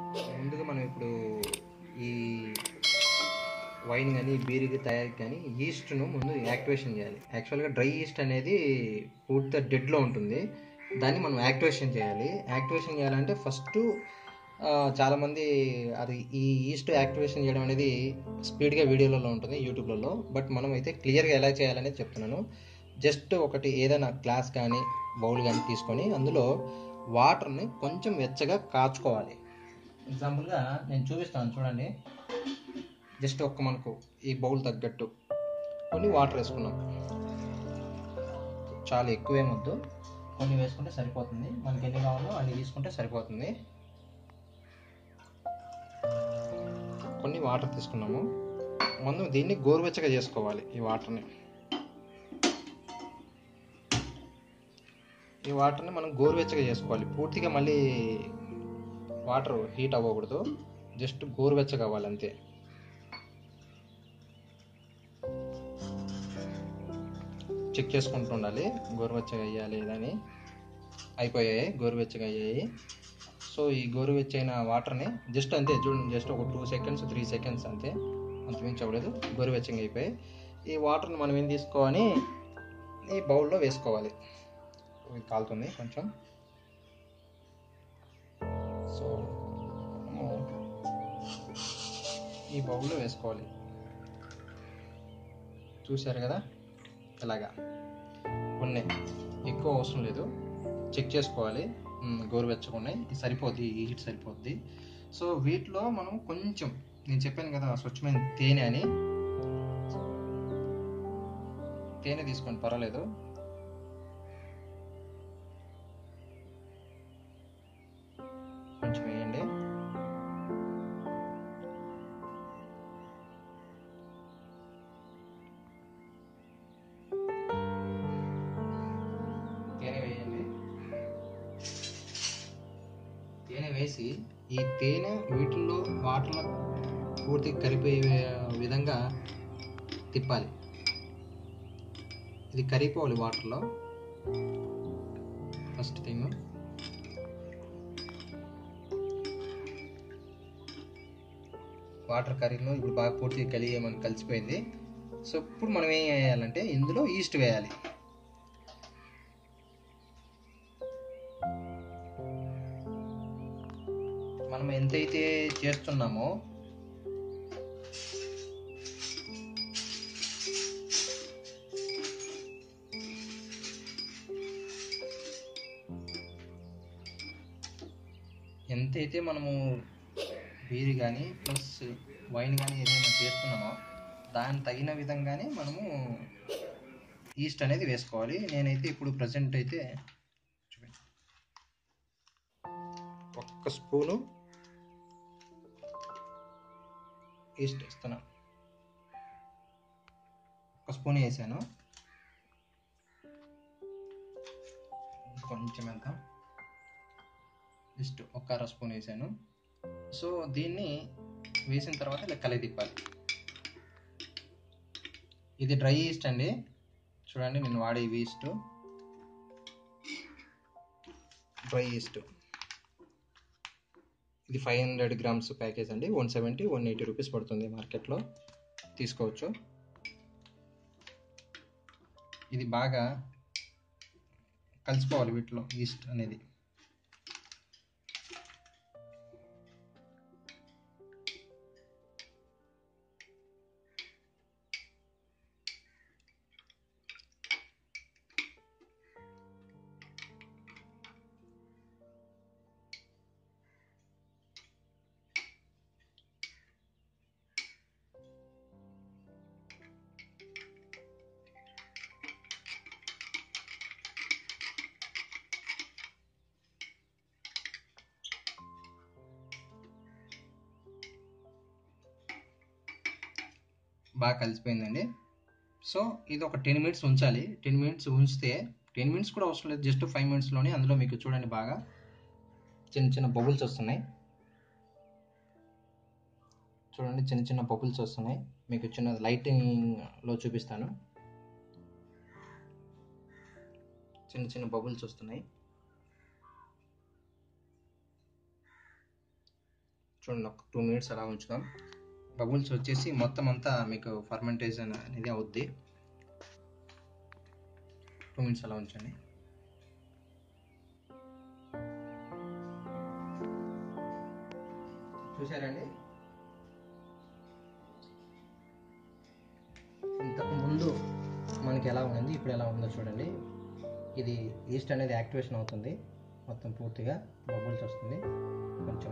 ముందుగా మనం ఇప్పుడు ఈ వైన్ కానీ బీర్ తయారీ కానీ ఈస్ట్ను ముందు యాక్టివేషన్ చేయాలి యాక్చువల్గా డ్రై ఈస్ట్ అనేది పూర్తిగా డెడ్లో ఉంటుంది దాన్ని మనం యాక్టివేషన్ చేయాలి యాక్టివేషన్ చేయాలంటే ఫస్ట్ చాలామంది అది ఈ ఈస్ట్ యాక్టివేషన్ చేయడం అనేది స్పీడ్గా వీడియోలలో ఉంటుంది యూట్యూబ్లలో బట్ మనం అయితే క్లియర్గా ఎలా చేయాలనేది చెప్తున్నాను జస్ట్ ఒకటి ఏదైనా గ్లాస్ కానీ బౌల్ కానీ తీసుకొని అందులో వాటర్ని కొంచెం వెచ్చగా కాచుకోవాలి ఎగ్జాంపుల్గా నేను చూపిస్తాను చూడండి జస్ట్ ఒక్క మనకు ఈ బౌల్ తగ్గట్టు కొన్ని వాటర్ వేసుకున్నాం చాలా ఎక్కువేమొద్దు కొన్ని వేసుకుంటే సరిపోతుంది మనకి ఎన్ని కావాలో అన్ని తీసుకుంటే సరిపోతుంది కొన్ని వాటర్ తీసుకున్నాము ముందు దీన్ని గోరువెచ్చగా చేసుకోవాలి ఈ వాటర్ని ఈ వాటర్ని మనం గోరువెచ్చగా చేసుకోవాలి పూర్తిగా మళ్ళీ వాటర్ హీట్ అవ్వకూడదు జస్ట్ గోరువెచ్చగా అవ్వాలి అంతే చెక్ చేసుకుంటూ ఉండాలి గోరువెచ్చగా అయ్యాలి లేదని అయిపోయాయి గోరువెచ్చగా అయ్యాయి సో ఈ గోరువెచ్చైన వాటర్ని జస్ట్ అంతే చూడండి జస్ట్ ఒక టూ సెకండ్స్ త్రీ సెకండ్స్ అంతే అంతమించి అవ్వలేదు గోరువెచ్చగా అయిపోయి ఈ వాటర్ని మనం ఏం తీసుకోవాలి ఈ బౌల్లో వేసుకోవాలి ఇది కాలుతుంది కొంచెం సో మనము ఈ బౌల్లో వేసుకోవాలి చూశారు కదా ఇలాగా కొన్ని ఎక్కువ అవసరం లేదు చెక్ చేసుకోవాలి మ్, గోరువెచ్చగా ఉన్నాయి ఇది సరిపోద్ది ఈ హీట్ సరిపోద్ది సో వీటిలో మనం కొంచెం నేను చెప్పాను కదా స్వచ్ఛమైన తేనె అని తేనె తీసుకోండి పర్వాలేదు కొంచెం వేయండి తేనె వేయండి తేనె వేసి ఈ తేనె వీటిల్లో వాటర్లో పూర్తిగా కరిపోయే విధంగా తిప్పాలి ఇది కరిగిపోవాలి వాటర్లో ఫస్ట్ థింగ్ వాటర్ కర్రీలో ఇప్పుడు బాగా పూర్తిగా కలిగి మనకు కలిసిపోయింది సో ఇప్పుడు మనం ఏం వేయాలంటే ఇందులో ఈస్ట్ వేయాలి మనం ఎంతైతే చేస్తున్నామో ఎంతైతే మనము బీర్ కానీ ప్లస్ వైన్ కానీ ఏదైనా చేస్తున్నామో దాని తగిన విధంగానే మనము ఈస్ట్ అనేది వేసుకోవాలి నేనైతే ఇప్పుడు ప్రజెంట్ అయితే చూడండి ఒక్క స్పూను ఈస్ట్ వేస్తున్నాను ఒక స్పూన్ వేసాను కొంచెం ఎంత జస్ట్ ఒక అర స్పూన్ వేసాను సో దీన్ని వేసిన తర్వాత ఇలా కలిగి తిప్పాలి ఇది డ్రై ఈస్ట్ అండి చూడండి నేను వాడే ఈ ఈస్ట్ డ్రై ఈస్ట్ ఇది ఫైవ్ హండ్రెడ్ గ్రామ్స్ ప్యాకేజ్ అండి one seventy one eighty rupees పడుతుంది మార్కెట్లో తీసుకోవచ్చు ఇది బాగా కలిసిపోవాలి వీటిలో ఈస్ట్ అనేది బాగా కలిసిపోయిందండి సో ఇది ఒక టెన్ మినిట్స్ ఉంచాలి టెన్ మినిట్స్ ఉంచితే టెన్ మినిట్స్ కూడా అవసరం లేదు జస్ట్ ఫైవ్ మినిట్స్లోనే అందులో మీకు చూడండి బాగా చిన్న చిన్న బబుల్స్ వస్తున్నాయి చూడండి చిన్న చిన్న బబుల్స్ వస్తున్నాయి మీకు చిన్న లైటింగ్లో చూపిస్తాను చిన్న చిన్న బబుల్స్ వస్తున్నాయి చూడండి ఒక టూ మినిట్స్ అలా ఉంచుదాం బబుల్స్ వచ్చేసి మొత్తం అంతా మీకు ఫర్మెంటేషన్ అనేది అవుద్ది టూ మినిట్స్ అలా ఉంచండి చూసారండి ఇంతకు ముందు మనకి ఎలా ఉంది ఇప్పుడు ఎలా ఉందో చూడండి ఇది ఈస్ట్ అనేది యాక్టివేషన్ అవుతుంది మొత్తం పూర్తిగా బబుల్స్ వస్తుంది కొంచెం